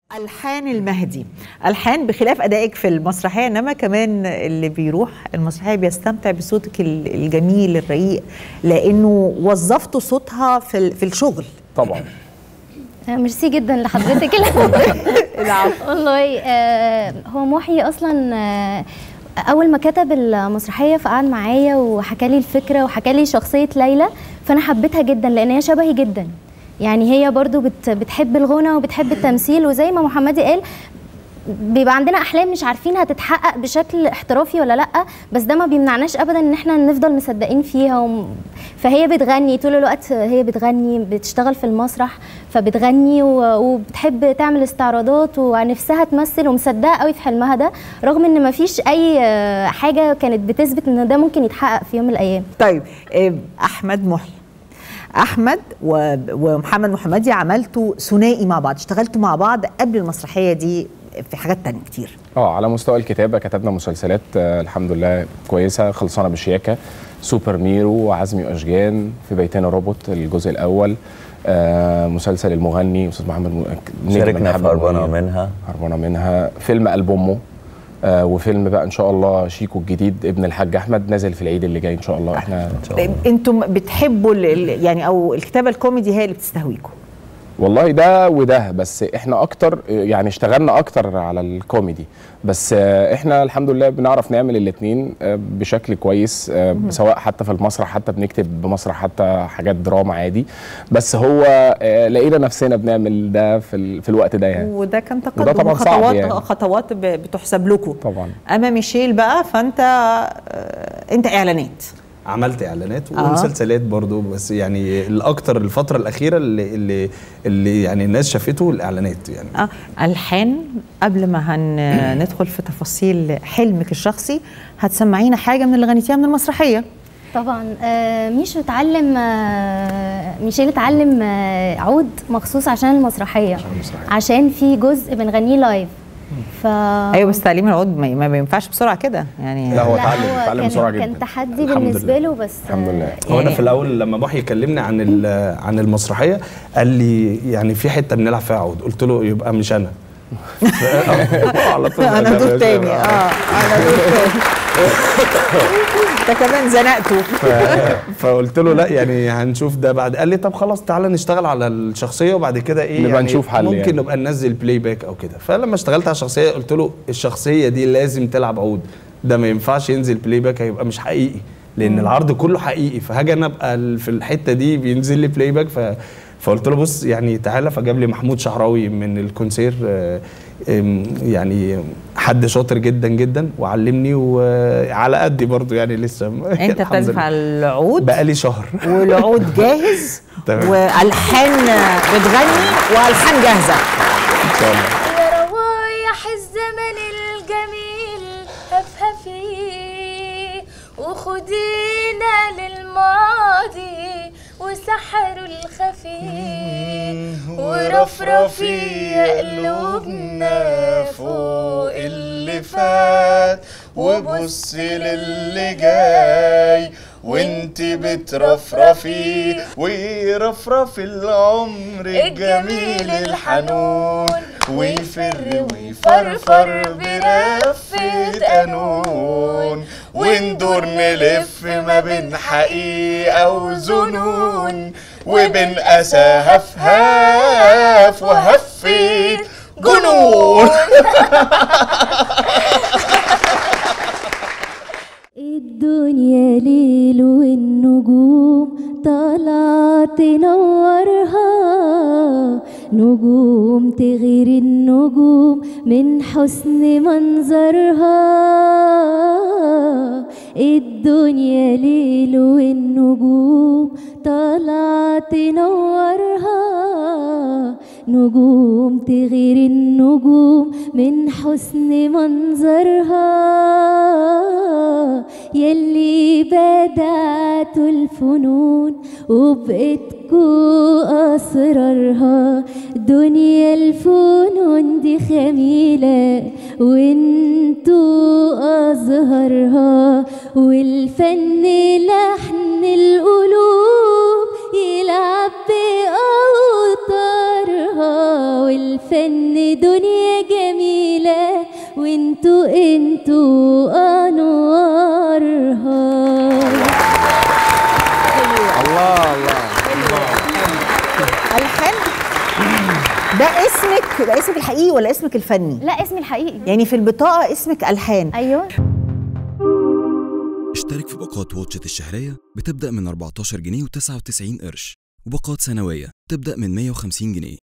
الحان المهدي الحان بخلاف ادائك في المسرحيه انما كمان اللي بيروح المسرحيه بيستمتع بصوتك ال- الجميل الرقيق لانه وظفت صوتها في ال- في الشغل طبعا آه، ميرسي جدا لحضرتك العفو والله آه، هو محيي اصلا آه، اول ما كتب المسرحيه فقعد معايا وحكى لي الفكره وحكى لي شخصيه ليلى فانا حبيتها جدا لان هي شبهي جدا يعني هي برضو بت بتحب الغنى وبتحب التمثيل وزي ما محمدي قال بيبقى عندنا احلام مش عارفين هتتحقق بشكل احترافي ولا لا بس ده ما بيمنعناش ابدا ان احنا نفضل مصدقين فيها وم... فهي بتغني طول الوقت هي بتغني بتشتغل في المسرح فبتغني و... وبتحب تعمل استعراضات ونفسها تمثل ومصدقه قوي في حلمها ده رغم ان ما فيش اي آه، حاجه كانت بتثبت ان ده ممكن يتحقق في يوم من الايام طيب آه، احمد محي احمد و- ومحمد محمدي عملتوا ثنائي مع بعض اشتغلتوا مع بعض قبل المسرحيه دي في حاجات تانية كتير اه على مستوى الكتابه كتبنا مسلسلات آه الحمد لله كويسه خلصانه بشياكه سوبر ميرو وعزمي واشجان في بيتنا روبوت الجزء الاول آه مسلسل المغني استاذ محمد م... نجم شاركنا في محمد هربانة منير. منها هربانه منها فيلم قلب امه آه وفيلم بقى ان شاء الله شيكو الجديد ابن الحاج احمد نازل في العيد اللي جاي ان شاء الله احنا ان شاء الله انتم بتحبوا ال- ال- يعني او الكتابه الكوميدي هي اللي بتستهويكم والله ده وده بس احنا اكتر يعني اشتغلنا اكتر على الكوميدي بس آه، احنا الحمد لله بنعرف نعمل الاتنين آه، بشكل كويس آه، سواء حتى في المسرح حتى بنكتب بمسرح حتى حاجات دراما عادي بس هو آه، لقينا نفسنا بنعمل ده في, ال- في الوقت ده يعني وده كان تقدم وده طبعاً صعب خطوات يعني. خطوات ب- بتحسب لكم طبعا اما ميشيل بقى فانت آه، انت اعلانات عملت اعلانات آه. ومسلسلات برضو بس يعني الاكتر الفتره الاخيره اللي اللي, اللي يعني الناس شافته الاعلانات يعني اه الحان قبل ما هندخل في تفاصيل حلمك الشخصي هتسمعينا حاجه من اللي غنيتيها من المسرحيه طبعا آه، ميشو اتعلم آه، ميشيل اتعلم آه، عود مخصوص عشان المسرحيه عشان في جزء بنغنيه لايف ف ايوه بس تعليم العود ما ما بينفعش بسرعه كده يعني لا، هو لا، اتعلم- اتعلم كان- بسرعة جدا. كان تحدي الحمد بالنسبه لله. له بس الحمد لله. آه، هو انا يعني في الاول لما محي يكلمني عن ال- عن المسرحيه قال لي يعني في حته بنلعب فيها عود قلت له يبقى مش انا على طول انا دور تاني اه انا دور تاني ده كمان زنقته ف- فقلت له لا يعني هنشوف ده بعد قال لي طب خلاص تعالى نشتغل على الشخصيه وبعد كده ايه نبقى يعني نشوف حل ممكن يعني. نبقى ننزل بلاي باك او كده فلما اشتغلت على الشخصيه قلت له الشخصيه دي لازم تلعب عود ده ما ينفعش ينزل بلاي باك هيبقى مش حقيقي لان العرض كله حقيقي فهاجي انا ابقى ال- في الحته دي بينزل لي بلاي باك ف فقلت له بص يعني تعالى فجاب لي محمود شعراوي من الكونسير آه، آم، يعني حد شاطر جدا جدا وعلمني وعلى قدي برضو يعني لسه انت الحمد بتعزف لله. على العود بقالي شهر والعود جاهز تمام. والحان بتغني والحان جاهزه ان شاء الله يا روايح الزمن الجميل هفهفي وخدينا للماضي وسحر الخفي ورفرفي يا قلوبنا فوق اللي فات وبصي للي جاي وانت بترفرفي ويرفرف العمر الجميل الحنون ويفر ويفرفر برفة قانون وندور نلف ما بين حقيقة وظنون وبين أسى هفهاف وهفة جنون الدنيا ليل والنجوم طالعة تنورها نجوم تغير النجوم من حسن منظرها الدنيا ليل والنجوم طالعة تنورها نجوم تغير النجوم من حسن منظرها يلي بدعت الفنون وبقتكوا أسرارها دنيا الفنون دي خميلة وانتوا أزهرها والفن لحن القلوب يلعب بأوتارها والفن دنيا جميلة وانتوا انتوا انوارها الله الله الحان ده اسمك ده اسمك الحقيقي ولا اسمك الفني لا اسمي الحقيقي يعني في البطاقه اسمك الحان ايوه اشترك في باقات واتشت الشهرية بتبدأ من 14 جنيه و99 قرش وباقات سنوية تبدأ من 150 جنيه